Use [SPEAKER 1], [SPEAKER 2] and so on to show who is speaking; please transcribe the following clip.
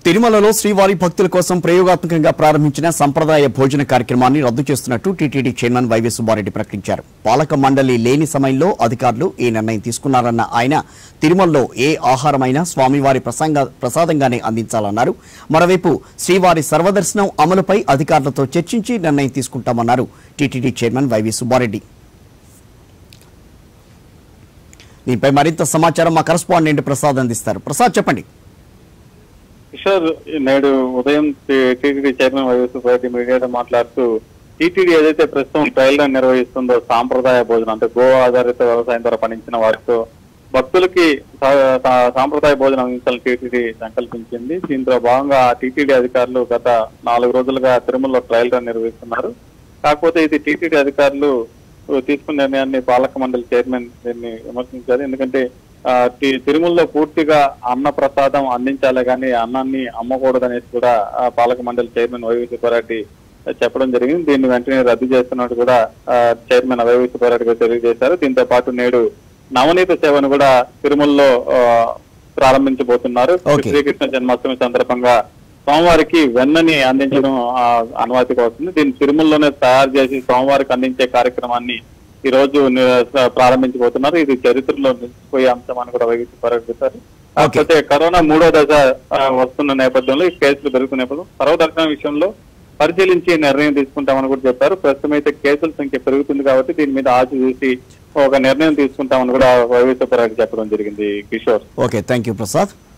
[SPEAKER 1] తిరుమలలో శ్రీవారి భక్తుల కోసం ప్రయోగాత్మకంగా ప్రారంభించిన సంప్రదాయ భోజన కార్యక్రమాన్ని రద్దు చేస్తున్నట్టు టీటీడీ చైర్మన్ వైవి సుబ్బారెడ్డి ప్రకటించారు పాలక మండలి లేని సమయంలో అధికారులు ఈ నిర్ణయం తీసుకున్నారన్న ఆయన తిరుమలలో ఏ ఆహారమైనా స్వామివారి ప్రసంగ ప్రసాదంగానే అందించాలన్నారు మరోవైపు శ్రీవారి సర్వదర్శనం అమలుపై అధికారులతో చర్చించి నిర్ణయం తీసుకుంటామన్నారు టీటీడీ చైర్మన్ వైవి సుబ్బారెడ్డి దీనిపై మరింత సమాచారం మా కరస్పాండెంట్ ప్రసాద్ అందిస్తారు ప్రసాద్ చెప్పండి
[SPEAKER 2] కిషోర్ నేడు ఉదయం టీటీడీ చైర్మన్ వైఎస్ రెడ్డి మీడియాతో మాట్లాడుతూ టీటీడీ ఏదైతే ప్రస్తుతం ట్రయల్ రన్ నిర్వహిస్తుందో సాంప్రదాయ భోజనం అంటే గో ఆధారిత వ్యవసాయం ద్వారా పండించిన వాటితో భక్తులకి సా- సా- సాంప్రదాయ భోజనం అందించాలని టీటీడీ సంకల్పించింది దీంట్లో భాగంగా టీటీడీ అధికారులు గత నాలుగు రోజులుగా తిరుమలలో ట్రయల్ రన్ నిర్వహిస్తున్నారు కాకపోతే ఇది టీటీడీ అధికారులు తీసుకున్న నిర్ణయాన్ని పాలక మండలి చైర్మన్ దీన్ని విమర్శించారు ఎందుకంటే ఆ, తి- తిరుమలలో పూర్తిగా అన్న ప్రసాదం అందించాలి కానీ అన్నాన్ని అమ్మకూడదనేసి కూడా ఆ, పాలక మండలి చైర్మన్ వైవి సుబ్బారెడ్డి చెప్పడం జరిగింది దీన్ని వెంటనే రద్దు చేస్తున్నట్టు కూడా ఆ, చైర్మన్ వైవి సుబ్బారెడ్డి గారు తెలియజేశారు దీంతో పాటు నేడు నవనీత సేవను కూడా తిరుమలలో ఆ, ప్రారంభించబోతున్నారు
[SPEAKER 1] Okay.
[SPEAKER 2] శ్రీకృష్ణ జన్మాష్టమి సందర్భంగా సోమవారికి వెన్నని అందించడం ఆ, అనుమతిగా వస్తుంది దీన్ని తిరుమలలోనే తయారు చేసి సోమవారికి అందించే కార్యక్రమాన్ని ఈ రోజు ని- ప్రారంభించబోతున్నారు ఇది చరిత్రలో నిలిచిపోయే అంశం అని కూడా వైవిధ్యపరుస్తారు కాకపోతే కరోనా మూడో దశ ఆ, వస్తున్న నేపథ్యంలో ఈ కేసులు పెరుగుతున్న నేపథ్యం సర్వదర్శనం విషయంలో పరిశీలించి నిర్ణయం తీసుకుంటామని కూడా చెప్పారు ప్రస్తుతం అయితే కేసుల సంఖ్య పెరుగుతుంది కాబట్టి దీని మీద ఆచి చూసి ఒక నిర్ణయం తీసుకుంటామని కూడా వైవిధ్యపరానికి చెప్పడం జరిగింది Kishore
[SPEAKER 1] okay thank you Prasad